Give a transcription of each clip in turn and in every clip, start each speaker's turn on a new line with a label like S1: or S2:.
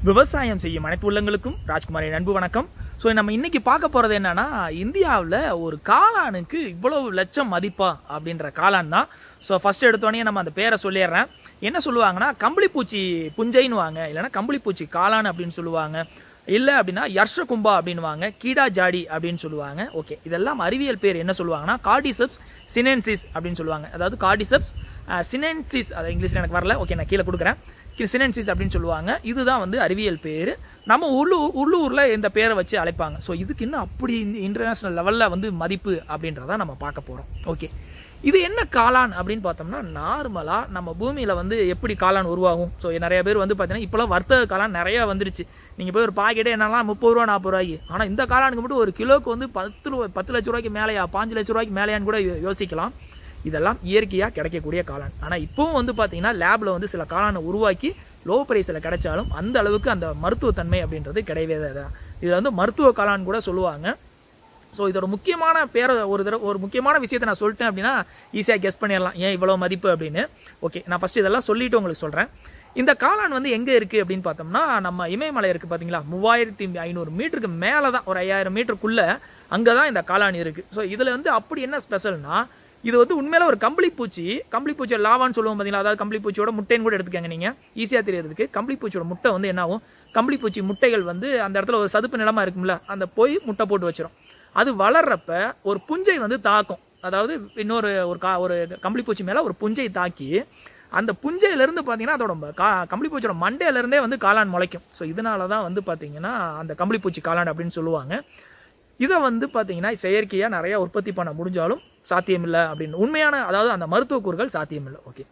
S1: விவசாயம் செய்யும் அனைத்து உள்ளங்களுக்கும் ராஜ்குமாரின் அன்பு வணக்கம் ஸோ நம்ம இன்னைக்கு பார்க்க போகிறது என்னன்னா இந்தியாவில் ஒரு காளானுக்கு இவ்வளவு லட்சம் மதிப்பா அப்படின்ற காளான் தான் ஸோ ஃபர்ஸ்ட் எடுத்தோடனே நம்ம அந்த பேரை சொல்லிடுறேன் என்ன சொல்லுவாங்கன்னா கம்பளிப்பூச்சி புஞ்சைன்னு வாங்க இல்லைன்னா கம்பளிப்பூச்சி காளான் அப்படின்னு சொல்லுவாங்க இல்லை அப்படின்னா யர்ஷ கும்பா அப்படின்வாங்க கீடா ஜாடி அப்படின்னு சொல்லுவாங்க ஓகே இதெல்லாம் அறிவியல் பேர் என்ன சொல்லுவாங்கன்னா கார்டிசெப்ஸ் சினென்சிஸ் அப்படின்னு சொல்லுவாங்க அதாவது கார்டிசெப்ஸ் சினென்சிஸ் அது இங்கிலீஷில் எனக்கு வரல ஓகே நான் கீழே கொடுக்குறேன் சினென்சிஸ் அப்படின்னு சொல்லுவாங்க இதுதான் வந்து அறிவியல் பேர் நம்ம உள்ளூர் உள்ளூரில் இந்த பேரை வச்சு அழைப்பாங்க ஸோ இதுக்கு இன்னும் அப்படி இன்டர்நேஷ்னல் லெவலில் வந்து மதிப்பு அப்படின்றத நம்ம பார்க்க போகிறோம் ஓகே இது என்ன காளான் அப்படின்னு பார்த்தோம்னா நார்மலாக நம்ம பூமியில் வந்து எப்படி காளான் உருவாகும் ஸோ நிறைய பேர் வந்து பார்த்தீங்கன்னா இப்போலாம் வர்த்தக காளான் நிறையா வந்துருச்சு நீங்கள் போய் ஒரு பாக்கெட்டே என்னன்னா முப்பது ரூபா நாற்பது ரூபாய்க்கு ஆனால் இந்த காளானுக்கு மட்டும் ஒரு கிலோக்கு வந்து பத்து ரூபா பத்து லட்ச ரூபாய்க்கு மேலேயா பாஞ்சு லட்ச ரூபாய்க்கு மேலேயான்னு கூட யோ- யோசிக்கலாம் இதெல்லாம் இயற்கையாக கிடைக்கக்கூடிய காளான் ஆனால் இப்போவும் வந்து பார்த்தீங்கன்னா லேபில் வந்து சில காளானை உருவாக்கி லோ ப்ரைஸில் கிடைச்சாலும் அந்த அளவுக்கு அந்த மருத்துவத்தன்மை அப்படின்றது கிடையவே தான் இது வந்து மருத்துவ காளான் கூட சொல்லுவாங்க ஸோ இதோட முக்கியமான பேரை ஒரு தடவை ஒரு முக்கியமான விஷயத்தை நான் சொல்லிட்டேன் அப்படின்னா ஈஸியாக கெஸ் பண்ணிடலாம் ஏன் இவ்வளோ மதிப்பு அப்படின்னு ஓகே நான் ஃபஸ்ட்டு இதெல்லாம் சொல்லிட்டு உங்களுக்கு சொல்கிறேன் இந்த காளான் வந்து எங்கே இருக்குது அப்படின்னு பார்த்தோம்னா நம்ம இமயமலை இருக்குது பார்த்தீங்களா மூவாயிரத்தி ஐநூறு மீட்டருக்கு மேலே தான் ஒரு ஐயாயிரம் மீட்டருக்குள்ளே அங்கே தான் இந்த காளான் இருக்குது ஸோ இதில் வந்து அப்படி என்ன ஸ்பெஷல்னா இது வந்து உண்மையில ஒரு கம்பளிப்பூச்சி கம்பளிப்பூச்சி லாவான்னு சொல்லுவோம் பார்த்தீங்களா அதாவது கம்பளிப்பூச்சியோட முட்டைன்னு கூட எடுத்துக்கங்க நீங்கள் ஈஸியாக தெரியறதுக்கு கம்பளிப்பூச்சியோட முட்டை வந்து என்ன ஆகும் கம்பளிப்பூச்சி முட்டைகள் வந்து அந்த இடத்துல ஒரு சதுப்பு நிலமா இருக்கும்ல அந்த போய் முட்டை போட்டு வச்சிரும் அது வளர்றப்ப ஒரு புஞ்சை வந்து தாக்கும் அதாவது இன்னொரு ஒரு கா ஒரு கம்பளிப்பூச்சி மேலே ஒரு புஞ்சை தாக்கி அந்த புஞ்சையிலேருந்து பார்த்தீங்கன்னா அதோட ம- கா கம்பளிப்பூச்சியோட மண்டையிலேருந்தே வந்து காளான் முளைக்கும் ஸோ இதனால தான் வந்து பார்த்தீங்கன்னா அந்த கம்பளிப்பூச்சி காளான் அப்படின்னு சொல்லுவாங்க இதை வந்து பார்த்தீங்கன்னா செயற்கையாக நிறையா உற்பத்தி பண்ண முடிஞ்சாலும் சாத்தியமில்லை அப்படின்னு உண்மையான அதாவது அந்த மருத்துவ கூறுகள் சாத்தியமில்லை ஓகே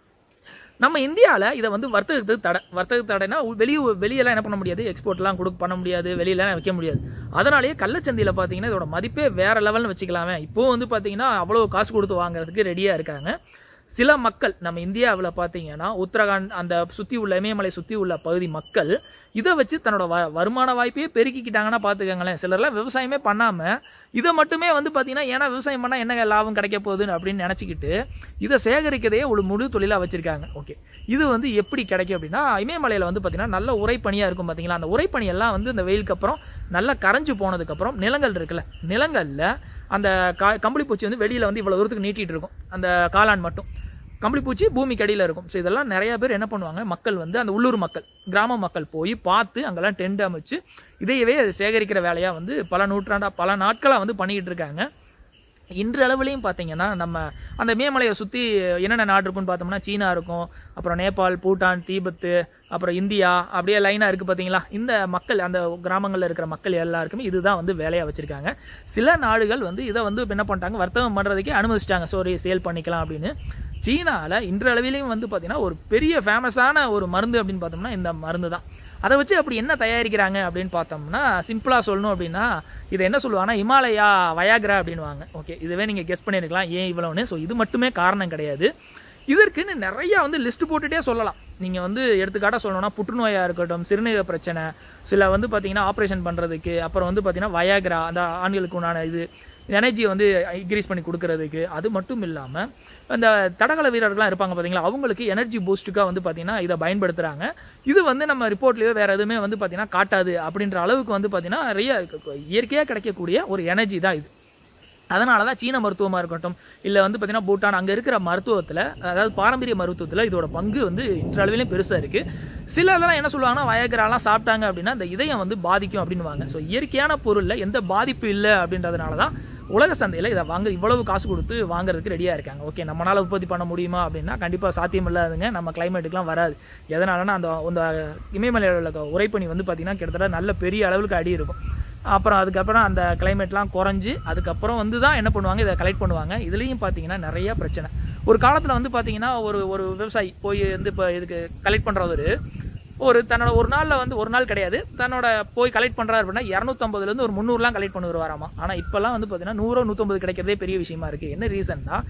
S1: நம்ம இந்தியாவில் இதை வந்து வர்த்தகத்துக்கு தடை வர்த்தக தடைனா வெளியே வெளியெல்லாம் என்ன பண்ண முடியாது எக்ஸ்போர்ட்லாம் கொடுக்க பண்ண முடியாது வெளியிலலாம் வைக்க முடியாது அதனாலேயே கள்ளச்சந்தையில் பார்த்தீங்கன்னா இதோட மதிப்பே வேற லெவல்னு வச்சுக்கலாமே இப்போ வந்து பார்த்தீங்கன்னா அவ்வளோ காசு கொடுத்து வாங்குறதுக்கு ரெடியாக இருக்காங்க சில மக்கள் நம்ம இந்தியாவில் பார்த்தீங்கன்னா உத்தரகாண்ட் அந்த சுற்றி உள்ள இமயமலை சுற்றி உள்ள பகுதி மக்கள் இதை வச்சு தன்னோட வ வருமான வாய்ப்பையே பெருக்கிக்கிட்டாங்கன்னா பார்த்துக்கங்களேன் சிலர்லாம் விவசாயமே பண்ணாமல் இதை மட்டுமே வந்து பார்த்தீங்கன்னா ஏன்னா விவசாயம் பண்ணால் என்ன லாபம் கிடைக்க போகுதுன்னு அப்படின்னு நினச்சிக்கிட்டு இதை சேகரிக்கிறதையே ஒரு முழு தொழிலாக வச்சுருக்காங்க ஓகே இது வந்து எப்படி கிடைக்கும் அப்படின்னா இமயமலையில் வந்து பார்த்தீங்கன்னா நல்ல உரைப்பனியாக இருக்கும் பார்த்தீங்களா அந்த உரைப்பனியெல்லாம் வந்து இந்த வெயிலுக்கு அப்புறம் நல்லா கரைஞ்சு போனதுக்கப்புறம் நிலங்கள் இருக்குல்ல நிலங்களில் அந்த கா கம்பளிப்பூச்சி வந்து வெளியில் வந்து இவ்வளோ தூரத்துக்கு நீட்டிகிட்டு இருக்கும் அந்த காளான் மட்டும் கம்பளிப்பூச்சி பூமிக்கு அடியில் இருக்கும் ஸோ இதெல்லாம் நிறைய பேர் என்ன பண்ணுவாங்க மக்கள் வந்து அந்த உள்ளூர் மக்கள் கிராம மக்கள் போய் பார்த்து அங்கெல்லாம் டென்ட் அமைச்சு இதையவே அதை சேகரிக்கிற வேலையாக வந்து பல நூற்றாண்டா பல நாட்களாக வந்து பண்ணிக்கிட்டு இருக்காங்க இன்றளவுலையும் பார்த்தீங்கன்னா நம்ம அந்த மேமலையை சுற்றி என்னென்ன நாடு இருக்குன்னு பார்த்தோம்னா சீனா இருக்கும் அப்புறம் நேபாள் பூட்டான் தீபத்து அப்புறம் இந்தியா அப்படியே லைனாக இருக்குது பார்த்தீங்களா இந்த மக்கள் அந்த கிராமங்களில் இருக்கிற மக்கள் எல்லாருக்குமே இதுதான் வந்து வேலையாக வச்சுருக்காங்க சில நாடுகள் வந்து இதை வந்து என்ன பண்ணிட்டாங்க வர்த்தகம் பண்ணுறதுக்கே அனுமதிச்சிட்டாங்க சோரி சேல் பண்ணிக்கலாம் அப்படின்னு சீனாவில் இன்றளவிலையும் வந்து பார்த்தீங்கன்னா ஒரு பெரிய ஃபேமஸான ஒரு மருந்து அப்படின்னு பார்த்தோம்னா இந்த மருந்து தான் அதை வச்சு அப்படி என்ன தயாரிக்கிறாங்க அப்படின்னு பார்த்தோம்னா சிம்பிளாக சொல்லணும் அப்படின்னா இதை என்ன சொல்லுவாங்கன்னா இமாலயா வயாக்ரா அப்படின்னுவாங்க ஓகே இதுவே நீங்கள் கெஸ் பண்ணியிருக்கலாம் ஏன் இவ்வளோன்னு ஸோ இது மட்டுமே காரணம் கிடையாது இதற்குன்னு நிறையா வந்து லிஸ்ட் போட்டுகிட்டே சொல்லலாம் நீங்கள் வந்து எடுத்துக்காட்டாக சொல்லணும்னா புற்றுநோயாக இருக்கட்டும் சிறுநீரக பிரச்சனை சில வந்து பார்த்தீங்கன்னா ஆப்ரேஷன் பண்ணுறதுக்கு அப்புறம் வந்து பார்த்தீங்கன்னா வயாக்ரா அந்த ஆண்களுக்கு உண்டான இது எனர்ஜியை வந்து இன்க்ரீஸ் பண்ணி கொடுக்கறதுக்கு அது மட்டும் இல்லாமல் அந்த தடகள வீரர்கள்லாம் இருப்பாங்க பார்த்தீங்களா அவங்களுக்கு எனர்ஜி பூஸ்ட்டுக்காக வந்து பார்த்தீங்கன்னா இதை பயன்படுத்துகிறாங்க இது வந்து நம்ம ரிப்போர்ட்லேயோ வேறு எதுவுமே வந்து பார்த்தீங்கன்னா காட்டாது அப்படின்ற அளவுக்கு வந்து பார்த்தீங்கன்னா நிறைய இயற்கையாக கிடைக்கக்கூடிய ஒரு எனர்ஜி தான் இது அதனால தான் சீன மருத்துவமாக இருக்கட்டும் இல்லை வந்து பார்த்தீங்கன்னா பூட்டான் அங்கே இருக்கிற மருத்துவத்தில் அதாவது பாரம்பரிய மருத்துவத்தில் இதோட பங்கு வந்து இன்றளவிலையும் பெருசாக இருக்குது சில இதெல்லாம் என்ன சொல்லுவாங்கன்னா வயகராலாம் சாப்பிட்டாங்க அப்படின்னா இந்த இதயம் வந்து பாதிக்கும் அப்படின்னுவாங்க ஸோ இயற்கையான பொருளில் எந்த பாதிப்பு இல்லை அப்படின்றதுனால தான் உலக சந்தையில் இதை வாங்க இவ்வளவு காசு கொடுத்து வாங்குறதுக்கு ரெடியாக இருக்காங்க ஓகே நம்மளால் உற்பத்தி பண்ண முடியுமா அப்படின்னா கண்டிப்பாக சாத்தியம் இல்லாதுங்க நம்ம கிளைமேட்டுக்குலாம் வராது எதனாலனா அந்த அந்த இமயமலையில் உள்ள உரைப்பனி வந்து பார்த்திங்கன்னா கிட்டத்தட்ட நல்ல பெரிய அளவுக்கு அடி இருக்கும் அப்புறம் அதுக்கப்புறம் அந்த கிளைமேட்லாம் குறைஞ்சி அதுக்கப்புறம் வந்து தான் என்ன பண்ணுவாங்க இதை கலெக்ட் பண்ணுவாங்க இதுலேயும் பார்த்தீங்கன்னா நிறைய பிரச்சனை ஒரு காலத்தில் வந்து பார்த்தீங்கன்னா ஒரு ஒரு விவசாயி போய் வந்து இப்போ இதுக்கு கலெக்ட் பண்ணுறவர் ஒரு தன்னோட ஒரு நாளில் வந்து ஒரு நாள் கிடையாது தன்னோட போய் கலெக்ட் பண்ணுறாரு அப்படின்னா இரநூத்தம்பதுலேருந்து ஒரு முந்நூறுலாம் கலெக்ட் பண்ணி வருவாராமா ஆனால் இப்போல்லாம் வந்து பார்த்தீங்கன்னா நூறோ நூற்றம்பது கிடைக்கிறதே பெரிய விஷயமா இருக்குது என்ன ரீசன்னா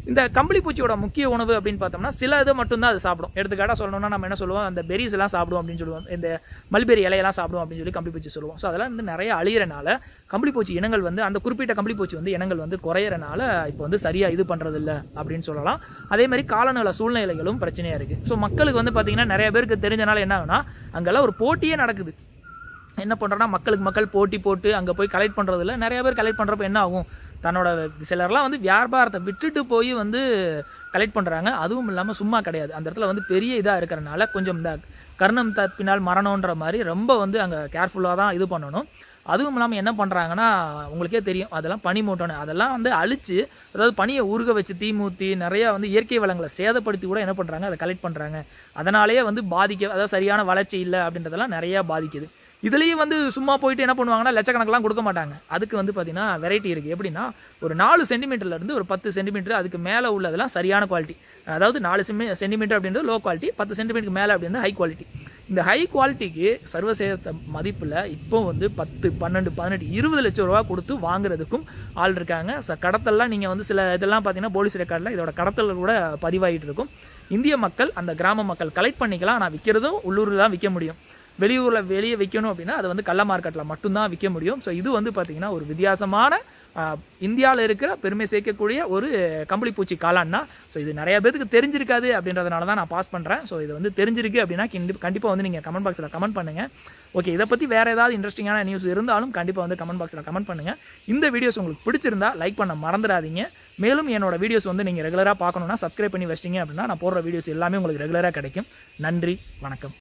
S1: இந்த கம்பளி பூச்சியோட முக்கிய உணவு அப்படின்னு பார்த்தோம்னா சில இது மட்டும்தான் அது சாப்பிடும் எடுத்துக்காட்டாக சொல்லணும்னா நம்ம என்ன சொல்லுவோம் அந்த பெரிஸ் எல்லாம் சாப்பிடும் அப்படின்னு சொல்லுவோம் இந்த மல்பெரி இலையெல்லாம் சாப்பிடும் அப்படின்னு சொல்லி கம்பளி பூச்சி சொல்லுவோம் ஸோ அதெல்லாம் வந்து நிறைய அழியிறனால கம்பளி பூச்சி இனங்கள் வந்து அந்த குறிப்பிட்ட கம்பளி பூச்சி வந்து இனங்கள் வந்து குறையறனால இப்போ வந்து சரியாக இது பண்ணுறது இல்லை அப்படின்னு சொல்லலாம் அதே மாதிரி காலநிலை சூழ்நிலைகளும் பிரச்சனையாக இருக்குது ஸோ மக்களுக்கு வந்து பார்த்திங்கன்னா நிறைய பேருக்கு தெரிஞ்சனால என்ன ஆகுனா அங்கெல்லாம் ஒரு போட்டியே நடக்குது என்ன பண்ணுறோன்னா மக்களுக்கு மக்கள் போட்டி போட்டு அங்கே போய் கலெக்ட் பண்ணுறதில்ல நிறைய பேர் கலெக்ட் பண்ணுறப்ப என்ன ஆகும் தன்னோட சிலர்லாம் வந்து வியாபாரத்தை விட்டுட்டு போய் வந்து கலெக்ட் பண்ணுறாங்க அதுவும் இல்லாமல் சும்மா கிடையாது அந்த இடத்துல வந்து பெரிய இதாக இருக்கிறனால கொஞ்சம் இந்த கர்ணம் தப்பினால் மரணன்ற மாதிரி ரொம்ப வந்து அங்கே கேர்ஃபுல்லாக தான் இது பண்ணணும் அதுவும் இல்லாமல் என்ன பண்ணுறாங்கன்னா உங்களுக்கே தெரியும் அதெல்லாம் பனி மூட்டோன்னு அதெல்லாம் வந்து அழிச்சு அதாவது பனியை உருக வச்சு தீ மூத்தி நிறையா வந்து இயற்கை வளங்களை சேதப்படுத்தி கூட என்ன பண்ணுறாங்க அதை கலெக்ட் பண்ணுறாங்க அதனாலேயே வந்து பாதிக்க அதாவது சரியான வளர்ச்சி இல்லை அப்படின்றதெல்லாம் நிறையா பாதிக்குது இதுலேயும் வந்து சும்மா போயிட்டு என்ன பண்ணுவாங்கன்னா லட்சக்கணக்கெலாம் கொடுக்க மாட்டாங்க அதுக்கு வந்து பார்த்தீங்கன்னா வெரைட்டி இருக்குது எப்படின்னா ஒரு நாலு சென்டிமீட்டர்லேருந்து ஒரு பத்து சென்டிமீட்டர் அதுக்கு மேலே உள்ளதெல்லாம் சரியான குவாலிட்டி அதாவது நாலு செமி சென்டிமீட்டர் அப்படின்றது லோ குவாலிட்டி பத்து சென்டிமீட்டருக்கு மேலே அப்படின்றது ஹை குவாலிட்டி இந்த ஹை குவாலிட்டிக்கு சர்வசேத மதிப்பில் இப்போ வந்து பத்து பன்னெண்டு பதினெட்டு இருபது லட்சம் ரூபா கொடுத்து வாங்குறதுக்கும் ஆள் இருக்காங்க ச கடத்தல்லாம் நீங்கள் வந்து சில இதெல்லாம் பார்த்தீங்கன்னா போலீஸ் ரெக்கார்டில் இதோட கடத்தல் கூட பதிவாகிட்டு இருக்கும் இந்திய மக்கள் அந்த கிராம மக்கள் கலெக்ட் பண்ணிக்கலாம் ஆனால் விற்கிறதும் உள்ளூரில் தான் விற்க முடியும் வெளியூரில் வெளியே விற்கணும் அப்படின்னா அது வந்து கள்ள மார்க்கெட்டில் மட்டும்தான் விற்க முடியும் ஸோ இது வந்து பார்த்திங்கன்னா ஒரு வித்தியாசமான இந்தியாவில் இருக்கிற பெருமை சேர்க்கக்கூடிய ஒரு கம்பளி பூச்சி காளான்னா ஸோ இது நிறைய பேருக்கு தெரிஞ்சிருக்காது அப்படின்றதுனால தான் நான் பாஸ் பண்ணுறேன் ஸோ இது வந்து தெரிஞ்சிருக்கு அப்படின்னா கண்டிப்பாக வந்து நீங்கள் கமெண்ட் பாக்ஸில் கமெண்ட் பண்ணுங்கள் ஓகே இதை பற்றி வேறு ஏதாவது இன்ட்ரெஸ்டிங்கான நியூஸ் இருந்தாலும் கண்டிப்பாக வந்து கமெண்ட் பாக்ஸில் கமெண்ட் பண்ணுங்கள் இந்த வீடியோஸ் உங்களுக்கு பிடிச்சிருந்தா லைக் பண்ண மறந்துடாதீங்க மேலும் என்னோட வீடியோஸ் வந்து நீங்கள் ரெகுலராக பார்க்கணுன்னா சப்ஸ்கிரைப் பண்ணி வச்சிட்டிங்க அப்படின்னா நான் போடுற வீடியோஸ் எல்லாமே உங்களுக்கு ரெகுலராக கிடைக்கும் நன்றி வணக்கம்